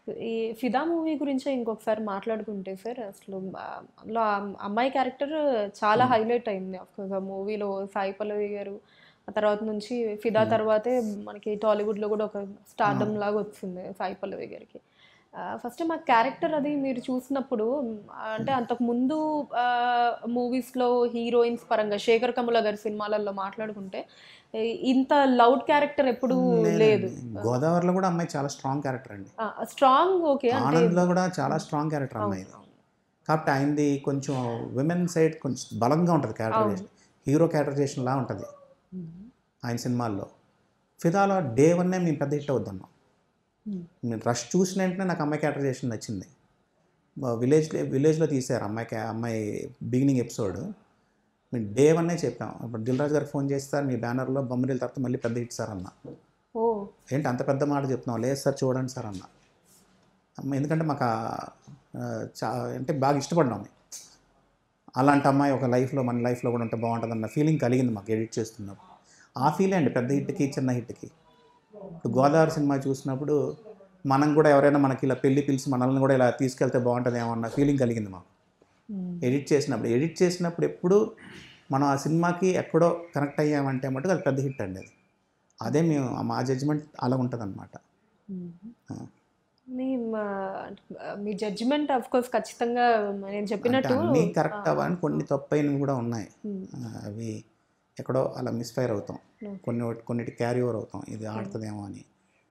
ఈ ఫిదా మూవీ గురించి ఇంకొకసారి మాట్లాడుకుంటే సార్ అసలు ఆ, అందులో ఆ అమ్మాయి క్యారెక్టర్ చాలా హైలైట్ అయింది అఫ్కోర్స్ ఆ మూవీలో సాయి పల్లవి గారు ఆ తర్వాత నుంచి ఫిదా తర్వాతే మనకి టాలీవుడ్లో కూడా ఒక స్టార్డమ్ లాగా వచ్చింది సాయి పల్లవి గారికి ఫస్ట్ మా క్యారెక్టర్ అది మీరు చూసినప్పుడు ఆ, అంటే అంతకు ముందు మూవీస్లో హీరోయిన్స్ పరంగా శేఖర్ కమల గారి సినిమాలలో మాట్లాడుకుంటే ఈ- ఇంత లౌడ్ క్యారెక్టర్ ఎప్పుడూ లేదు గోదావరిలో కూడా అమ్మాయి చాలా స్ట్రాంగ్ క్యారెక్టర్ అండి స్ట్రాంగ్ ఓకే అంటే ఆనంద్లో కూడా చాలా స్ట్రాంగ్ క్యారెక్టర్ అమ్మాయి కాబట్టి ఆయనది కొంచెం విమెన్ సైడ్ కొంచెం బలంగా ఉంటుంది క్యారెక్టరైజేషన్ హీరో క్యారెక్టరైజేషన్ లా ఉంటుంది ఆయన సినిమాల్లో ఫిదాలో డే వన్నే మేము పెద్ద హిట్ అవుతున్నాం నేను రష్ చూసిన వెంటనే నాకు అమ్మాయి క్యారెక్టరైజేషన్ నచ్చింది విలేజ్ విలేజ్లో తీశారు అమ్మాయి క్యా- అమ్మాయి బిగినింగ్ ఎపిసోడ్ మేము డే వన్నే చెప్పాం అప్పుడు దిల్ రాజు గారికి ఫోన్ చేస్తారు మీ బ్యానర్లో బొమ్మరిల తర్వాత మళ్ళీ పెద్ద హిట్ సార్ అన్న ఓ ఏంటి అంత పెద్ద మాట చెప్తున్నావు లేదు సార్ చూడండి సార్ అన్న అమ్మ ఎందుకంటే మాకు ఆ- ఆ, చా అంటే బాగా ఇష్టపడినాం అలాంటి అమ్మాయి ఒక లైఫ్లో మన లైఫ్లో కూడా ఉంటే బాగుంటుంది అన్న ఫీలింగ్ కలిగింది మాకు ఎడిట్ చేస్తున్నప్పుడు ఆ ఫీలే అండి పెద్ద హిట్కి చిన్న హిట్కి ఇప్పుడు గోదావరి సినిమా చూసినప్పుడు మనం కూడా ఎవరైనా మనకి ఇలా పెళ్లి పిలిచి మనల్ని కూడా ఇలా తీసుకెళ్తే బాగుంటుందేమో అన్న ఫీలింగ్ కలిగింది మాకు ఎడిట్ చేసినప్పుడు ఎడిట్ చేసినప్పుడు ఎప్పుడు మనం ఆ సినిమాకి ఎక్కడో కనెక్ట్ అయ్యామంటే మటుకు అది పెద్ద హిట్ అండి అది అదే మేము మా జడ్జిమెంట్ అలా ఉంటుంది అనమాట మీ మా- మీ జడ్జిమెంట్ ఆఫ్ కోర్స్ ఖచ్చితంగా నేను చెప్పినట్టు అన్నీ కరెక్ట్ అవ్వని కొన్ని తప్పైనవి కూడా ఉన్నాయి Hmm. ఆ, అవి ఎక్కడో అలా మిస్ఫైర్ అవుతాం Okay. కొన్ని కొన్నిటి క్యారీ ఓవర్ అవుతాం ఇది ఆడుతుందేమో అని